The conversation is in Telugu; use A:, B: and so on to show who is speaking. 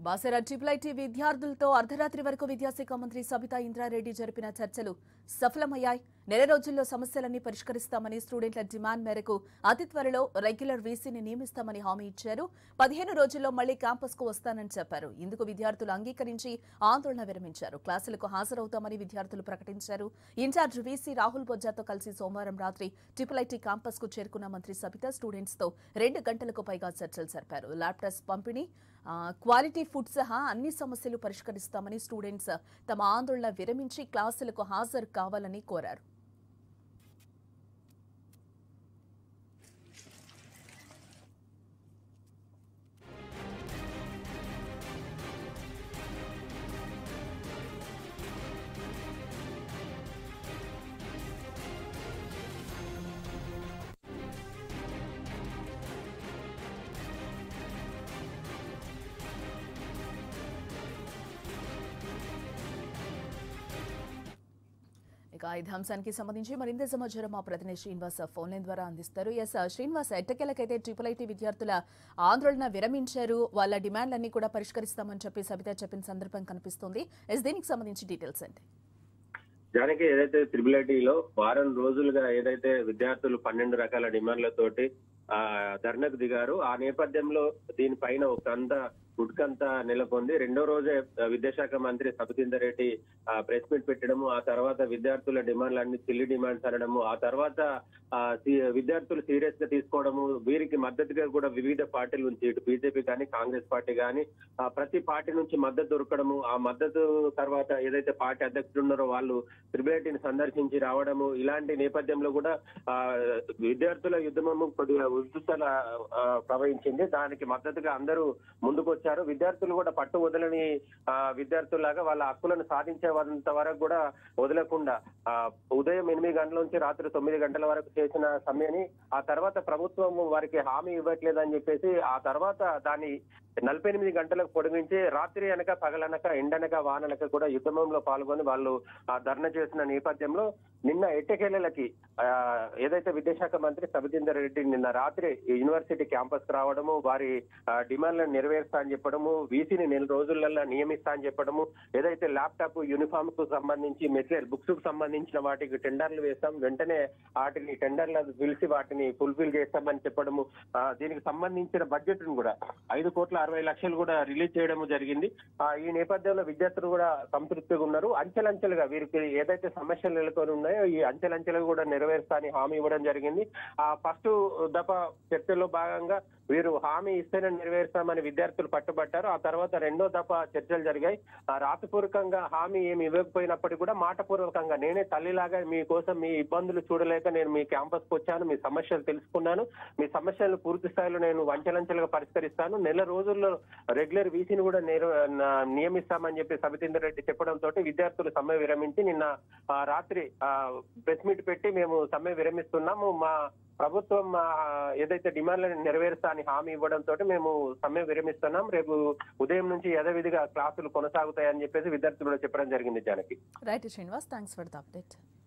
A: బాసెర ట్రిపుల్ ఐటీ విద్యార్థులతో అర్ధరాత్రి వరకు విద్యాశాఖ మంత్రి సబితా ఇంద్రారెడ్డి జరిపిన చర్చలు సఫలమయ్యాయి నెల రోజుల్లో సమస్యలన్నీ పరిష్కరిస్తామని స్టూడెంట్ల డిమాండ్ మేరకు అతి త్వరలో రెగ్యులర్ వీసీని నియమిస్తామని హామీ ఇచ్చారు పదిహేను రోజుల్లో మళ్లీ క్యాంపస్ కు వస్తానని చెప్పారు ఇందుకు విద్యార్థులు అంగీకరించి ఆందోళన విరమించారు క్లాసులకు హాజరవుతామని విద్యార్థులు ప్రకటించారు ఇన్ఛార్జ్ వీసీ రాహుల్ బొజ్జాతో కలిసి సోమవారం రాత్రి ట్రిపుల్ ఐటీ క్యాంపస్ కు చేరుకున్న మంత్రి సబితా స్టూడెంట్స్ తో రెండు గంటలకు పైగా చర్చలు జరిపారు ల్యాప్టాప్స్ పంపిణీ ఆ, క్వాలిటీ ఫుడ్ సహా అన్ని సమస్యలు పరిష్కరిస్తామని స్టూడెంట్స్ తమ ఆందోళన విరమించి క్లాసులకు హాజరు కావాలని కోరారు ఇక ఈ అంశానికి సంబంధించి మరింత సమాచారం మా ప్రతినిధి శ్రీనివాస్ ఫోన్ లైన్ ద్వారా అందిస్తారు ఎస్ శ్రీనివాస్ ఎట్టకేలకైతే ట్రిపుల్ ఐటీ విద్యార్థుల ఆందోళన విరమించారు వాళ్ళ డిమాండ్లన్నీ కూడా పరిష్కరిస్తామని చెప్పి సబితా చెప్పిన సందర్భం కనిపిస్తుంది ఎస్ దీనికి సంబంధించి డీటెయిల్స్ ఏంటి
B: దానికి ఏదైతే త్రిబుల్ ఐటీలో వారం రోజులుగా ఏదైతే విద్యార్థులు పన్నెండు రకాల డిమాండ్లతోటి ఆ ధర్నకు దిగారు ఆ నేపథ్యంలో దీనిపైన ఒక అంత ఉడ్కంతా నెలకొంది రెండో రోజే ఆ, విద్యాశాఖ మంత్రి సబితేందర్ రెడ్డి ఆ, ప్రెస్ మీట్ పెట్టడము ఆ తర్వాత విద్యార్థుల డిమాండ్లు అన్ని చిల్లి డిమాండ్స్ అనడము ఆ తర్వాత ఆ, సి- విద్యార్థులు సీరియస్ గా తీసుకోవడము వీరికి మద్దతుగా కూడా వివిధ పార్టీల నుంచి ఇటు బీజేపీ కానీ కాంగ్రెస్ పార్టీ కానీ ఆ, ప్రతి పార్టీ నుంచి మద్దతు దొరకడము ఆ మద్దతు తర్వాత ఏదైతే పార్టీ అధ్యక్షులు ఉన్నారో వాళ్ళు త్రిబులైటీని సందర్శించి రావడము ఇలాంటి నేపథ్యంలో కూడా ఆ, విద్యార్థుల యుద్ధము కొద్దిగా ఉద్దుతల ఆ, ప్రవహించింది దానికి మద్దతుగా అందరూ ముందుకు వచ్చారు విద్యార్థులు కూడా పట్టు వదలని ఆ, విద్యార్థుల్లాగా వాళ్ళ హక్కులను సాధించేంత వరకు కూడా వదలకుండా ఆ, ఉదయం ఎనిమిది గంటల నుంచి రాత్రి తొమ్మిది గంటల వరకు చేసిన సమ్మెని ఆ తర్వాత ప్రభుత్వం వారికి హామీ ఇవ్వట్లేదని చెప్పేసి ఆ తర్వాత దాన్ని నలభై ఎనిమిది గంటలకు పొడిగించి రాత్రి అనక పగలనక ఎండనక వాననక కూడా యుద్ధంలో పాల్గొని వాళ్ళు ఆ ధర్నా చేసిన నేపథ్యంలో నిన్న ఎట్టకేలకి ఆ, ఏదైతే విద్యాశాఖ మంత్రి సబితేందర్ రెడ్డి నిన్న రాత్రి యూనివర్సిటీ క్యాంపస్ కు రావడము వారి ఆ, డిమాండ్లను నెరవేరుస్తా అని చెప్పడము వీసీని నెల రోజులలో నియమిస్తా అని చెప్పడము ఏదైతే ల్యాప్టాప్ యూనిఫామ్ కు సంబంధించి మెటీరియల్ బుక్స్ కు సంబంధించిన వాటికి టెండర్లు వేస్తాం వెంటనే వాటిని టెండర్లు పిలిచి వాటిని ఫుల్ఫిల్ చేస్తామని చెప్పడము ఆ, దీనికి సంబంధించిన బడ్జెట్ ను కూడా ఐదు కోట్ల అరవై లక్షలు కూడా రిలీజ్ చేయడం జరిగింది ఆ, ఈ నేపథ్యంలో విద్యార్థులు కూడా సంతృప్తిగా ఉన్నారు అంచెలంచెలుగా వీరికి ఏదైతే సమస్యలు నెలకొని ఉన్నాయో ఈ అంచెలంచెలుగా కూడా నెరవేరుస్తా అని హామీ ఇవ్వడం జరిగింది ఆ ఫస్ట్ దఫ చర్చలో భాగంగా వీరు హామీ ఇస్తేనే నెరవేరుస్తామని విద్యార్థులు పట్టుబట్టారు ఆ తర్వాత రెండో దఫ చర్చలు జరిగాయి ఆ రాతపూర్వకంగా హామీ ఏమి ఇవ్వకపోయినప్పటికీ కూడా మాటపూర్వకంగా నేనే తల్లిలాగా మీకోసం మీ ఇబ్బందులు చూడలేక నేను మీ క్యాంపస్ కు వచ్చాను మీ సమస్యలు తెలుసుకున్నాను మీ సమస్యలు పూర్తి స్థాయిలో నేను వంచలంచెలుగా పరిష్కరిస్తాను నెల రోజుల్లో రెగ్యులర్ వీసీని కూడా నిర్- నా- నియమిస్తామని చెప్పి సబితేందర్ రెడ్డి చెప్పడంతో విద్యార్థులు సమ్మె విరమించి నిన్న ఆ, రాత్రి ప్రెస్ మీట్ పెట్టి మేము సమ్మె విరమిస్తున్నాము మా ప్రభుత్వం ఆ, ఏదైతే డిమాండ్లను నెరవేరుస్తా అని హామీ ఇవ్వడంతో మేము సమ్మె విరమిస్తున్నాం రేపు ఉదయం నుంచి యథావిధిగా క్లాసులు కొనసాగుతాయని చెప్పేసి విద్యార్థులు కూడా చెప్పడం జరిగింది Janaki
A: right Srinivas thanks for the update